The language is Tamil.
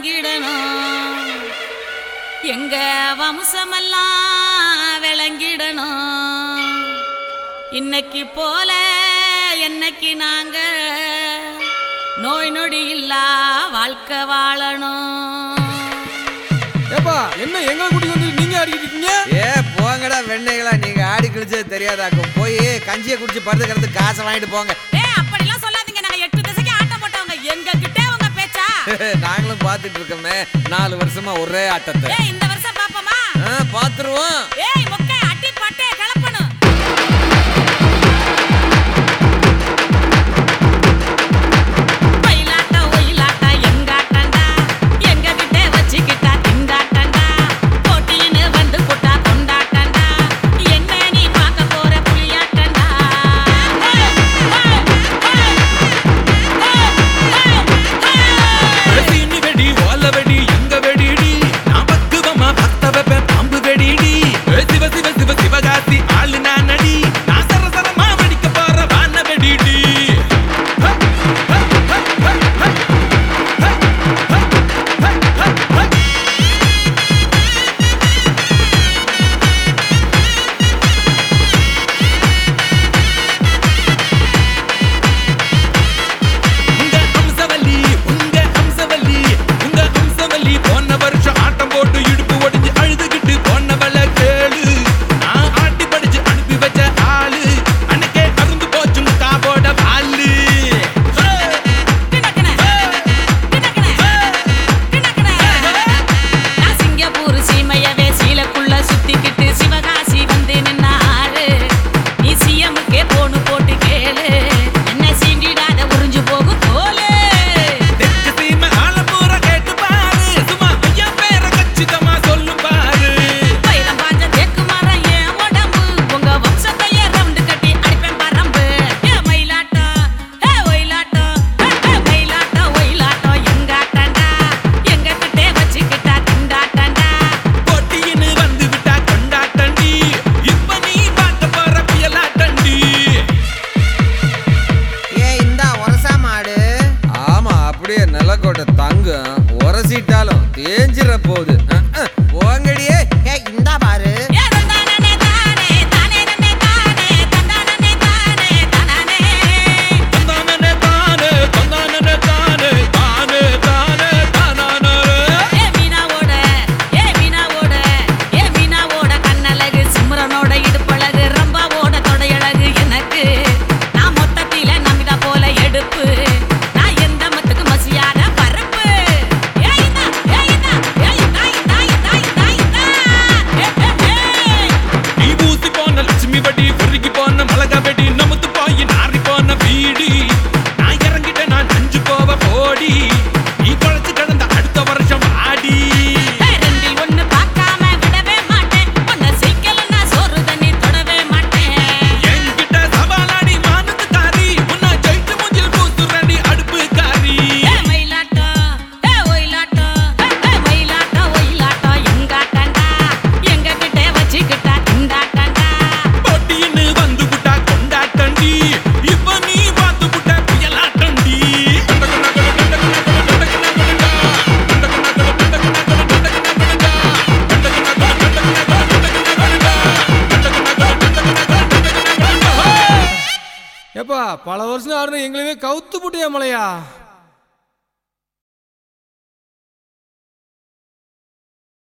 விளங்கிடணும் எங்க வம்சமெல்லாம் விளங்கிடணும் இன்னைக்கு போல என்னைக்கு நாங்க நோய் நொடி இல்லா வாழ்க்கை வாழணும் ஏப்பா என்ன எங்களை கூட்டி வந்து நீங்க ஆடிக்கிட்டு இருக்கீங்க ஏ போங்கடா வெண்ணைகளா நீங்க ஆடி கிழிச்சது தெரியாதாக்கும் போய் கஞ்சியை குடிச்சு படுத்துக்கிறதுக்கு காசை வாங்கிட்டு போங்க ஏ அப்படிலாம் சொல்லாதீங்க நாங்க எட்டு திசைக்கு ஆட்டம் போட்டவங்க எங்க கிட்ட உங்க பேச்சா நாங்களும் பார்த்துட்டு இருக்கோமே நாலு வருஷமா ஒரே ஆட்டத்தை ஏ இந்த வருஷம் பாப்போமா ஆ, பார்த்துருவோம் ஏய் மொக்கை அடி பட்டே கலப்பணும் ஒயிலாட்ட ஒயிலாட்ட எங்காட்டண்டா எங்க கிட்ட வச்சுக்கிட்டா திண்டாட்டண்டா போட்டின்னு வந்து போட்டா கொண்டாட்டண்டா என்ன நீ பார்க்க போற புளியாட்டண்டா சீனி வெடி ஓல வெடி எங்க வெடிடி நான் பக்குவமா பத்த வைப்பேன் பாம்பு வெடிடி ஏ சிவ சிவ சிவ சிவகாசி ஆளு நான் நடி நான் சர சரமா வெடிக்க போற வான வெடிடி ஹ, ஹ, ஹ, ஹ, ஹ. ஹ, ஹ, ஹ, ஹ, ஹ. உங்க அம்சவல்லி உங்க அம்சவல்லி உங்க அம்சவல்லி போன வருஷம் ஆட்டம் போட்டு இடுப்பு ஒடிஞ்சு அழுதுகிட்டு போனவள கேளு நான் ஆட்டி படிச்சு அனுப்பி வச்ச ஆளு அன்னைக்கே அருந்து போச்சு முக்காவோட பாலு கிணக்கின கிணக்கின கிணக்கின நான் சிங்கப்பூர் சீமையவே சீலக்குள்ள சுத்திக்கிட்டு சிவகாசி வந்து நின்னாரு நீ சிஎம்முக்கே போனு போட்டு கேளு என்ன சீண்டிடாத உறிஞ்சு போகும் தோலு தெற்கு சீமை ஆலப்பூர கேட்டு பாரு சும்மா ஐயா பேர கச்சிதமா சொல்லும் பாரு பயிரம் பாஞ்ச தேக்கு மரம் என் உடம்பு உங்க வம்சத்தையே ரவுண்டு கட்டி அடிப்பேன் பரம்பு ஏ மயிலாட்டம் ஏ ஒயிலாட்டம் ஏ மயிலாட்டம் ஒயிலாட்டம் எங்காட்டண்டா எங்க கிட்டே வச்சுக்கிட்டா திண்டாட்டண்டா போட்டின்னு வந்து விட்டா கொண்டாட்டண்டி இப்ப நீ பார்க்க போற புயலாட்டண்டி ஏ இந்தா ஒரசா மாடு ஆமா அப்படியே நிலக்கோட்டை தங்கம் உரசிட்டாலும் தேஞ்சிட போகுது அஹ், அஹ். போங்கடியே ஏ இந்தா பாரு ஏ தந்தானே தானே தானே நன்னே தானே தந்தானே தானே தானே தந்தானே தானே தந்தானே தானே தானே தானே தானானே ஏ மீனாவோட ஏ மீனாவோட ஏ மீனாவோட கண்ணழகு சிம்ரனோட இடுப்பழகு ரம்பாவோட தொடையழகு எனக்கு நான் மொத்தத்தில நம்பிதா போல எடுப்பு நான் எந்த மத்துக்கு மசியாத பரப்பு ஏய் இந்தா ஏய் இந்தா ஏய் இந்தா இந்தா இந்தா இந்தா இந்தா ஏ ஏ ஏ நீ ஊசி போன லட்சுமி வடி குறுகி போன மிளகா வெடி நமுத்து போய் நாரி போன வீடி நான் இறங்கிட்ட நான் அஞ்சு போவ போடி நீ குழைச்சு கிடந்த அடுத்த வருஷம் ஆடி ஏய், ரெண்டில் ஒண்ணு பார்க்காம விடவே மாட்டேன் உன்னை சீக்கிரம் நான் சோறு தண்ணி தொடவே மாட்டேன் என்கிட்ட சவாலாடி மானத்து காரி உன்னை ஜெயிச்சு மூஞ்சில் பூசுறடி அடுப்பு காரி ஏ மயிலாட்டம் ஏ ஒயிலாட்டம் ஏ மயிலாட்டம் ஒயிலாட்டம் எங்காட்டண்டா எங்க கிட்டே வச்சுக்கிட்டா திண்டாட்டண்டா போட்டின்னு வந்து விட்டா கொண்டாட்டண்டி இப்ப நீ பார்த்து விட்ட புயலாட்டண்டி ஏப்பா பல வருஷம் ஆடுன எங்களுமே கவுத்து போட்டியா மலையா